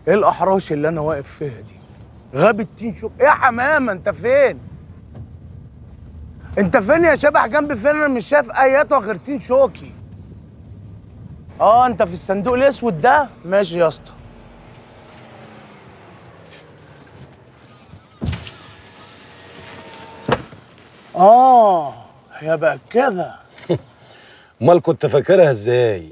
ايه الاحراش اللي انا واقف فيها دي غاب التين شوك ايه يا حمامه انت فين انت فين يا شبح جنب فين انا مش شايف اياته غير تين شوكي اه انت في الصندوق الاسود ده ماشي يا اسطى اه هي بقى كده امال كنت فاكرها ازاي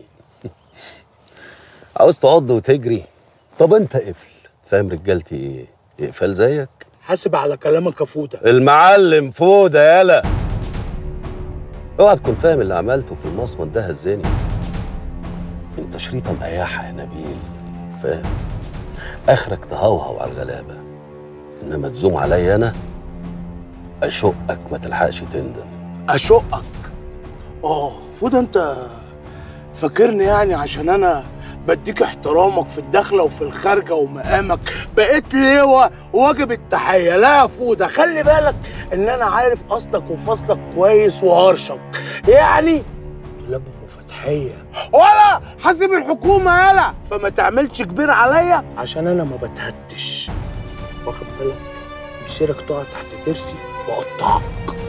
عاوز تعض وتجري طب انت قفل فاهم رجالتي ايه اقفل زيك حاسب على كلامك يا فوده المعلم فوده يالا اوعى تكون فاهم اللي عملته في المصمت ده هزاني انت شريطه مقياحه يا نبيل فاهم اخرك تهوهو على الغلابه انما تزوم عليا انا اشقك ما تلحقش تندم اشقك اه فوده انت فاكرني يعني عشان انا بديك احترامك في الداخله وفي الخارجه ومقامك بقيت لواء واجب التحيه لا يا فوده خلي بالك ان انا عارف اصلك وفصلك كويس وهرشك يعني دولاب ام فتحيه ولا حاسب الحكومه يالا فما تعملش كبير عليا عشان انا ما بتهتش واخد بالك مسيرك تقع تحت ضرسي واقطعك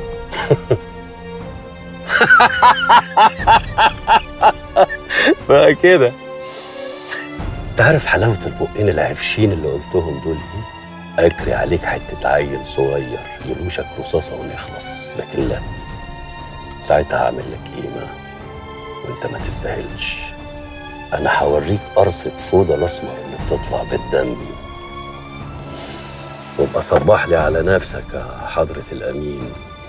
بقى كده انت عارف حلاوه البقين العفشين اللي قلتهم دول ايه اجري عليك حته عيل صغير يلوشك رصاصه ونخلص لكن لا ساعتها هعمل لك قيمه وانت ما تستاهلش انا هوريك قرصه فوضى الاسمر اللي بتطلع بالدم وابقى صبح لي على نفسك يا حضره الامين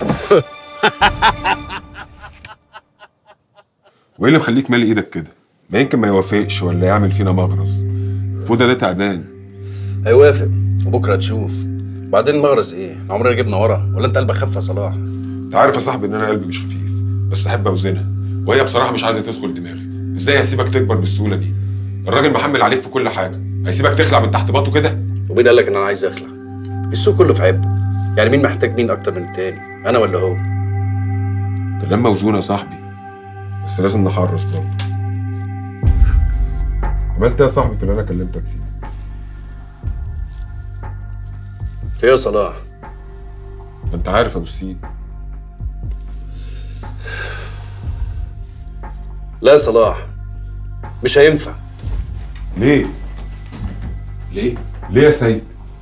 وايه اللي مخليك مالي ايدك كده ما يمكن ما يوافقش ولا يعمل فينا مغرز فوده ده تعبان هيوافق وبكره تشوف بعدين مغرز ايه عمرنا جبنا ورا ولا انت قلبك خف يا صلاح انت عارف يا صاحبي ان انا قلبي مش خفيف بس احب اوزنها وهي بصراحه مش عايزه تدخل دماغي ازاي هسيبك تكبر بالسهوله دي الراجل محمل عليك في كل حاجه هيسيبك تخلع من تحت باطه كده ومين قال لك ان انا عايز اخلع السوق كله في عب يعني مين محتاج مين اكتر من التاني انا ولا هو كلام موزون يا صاحبي بس لازم نحرص برضه عملت ايه يا صاحبي في اللي انا كلمتك فيه في ايه يا صلاح ما انت عارف يا ابو السيد لا يا صلاح مش هينفع ليه ليه ليه يا سيد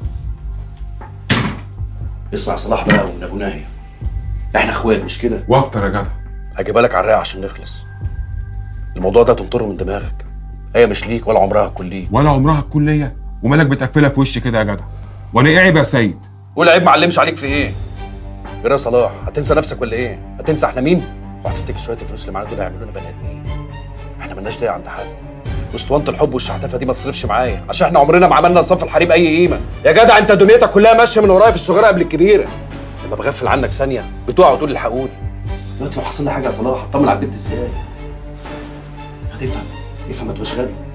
اسمع يا صلاح بقى ومن ابو ناهي احنا اخوات مش كده واكتر يا جدع هجيبها لك على الرايق عشان نخلص الموضوع ده تنطره من دماغك هي مش ليك ولا عمرها هتكون ليك ولا عمرها تكون ليا ومالك بتقفلها في وشي كده يا جدع وانا ايه عيب يا سيد والعيب معلمش عليك في ايه غير يا صلاح هتنسى نفسك ولا ايه هتنسى احنا مين وهتفتكر شويه الفلوس اللي معانا دول هيعملونا بني ادمين احنا مالناش داعي عند حد واسطوانه الحب والشحتفه دي ما تصرفش معايا عشان احنا عمرنا ما عملنا صف الحريم اي قيمه يا جدع انت دنيتك كلها ماشيه من ورايا في الصغيره قبل الكبيره لما بغفل عنك ثانيه بتقع وتقول الحقوني دلوقتي لو حصل لي حاجه يا صلاح هطمن على البنت ازاي هتفهم افهم ما تبقاش غبي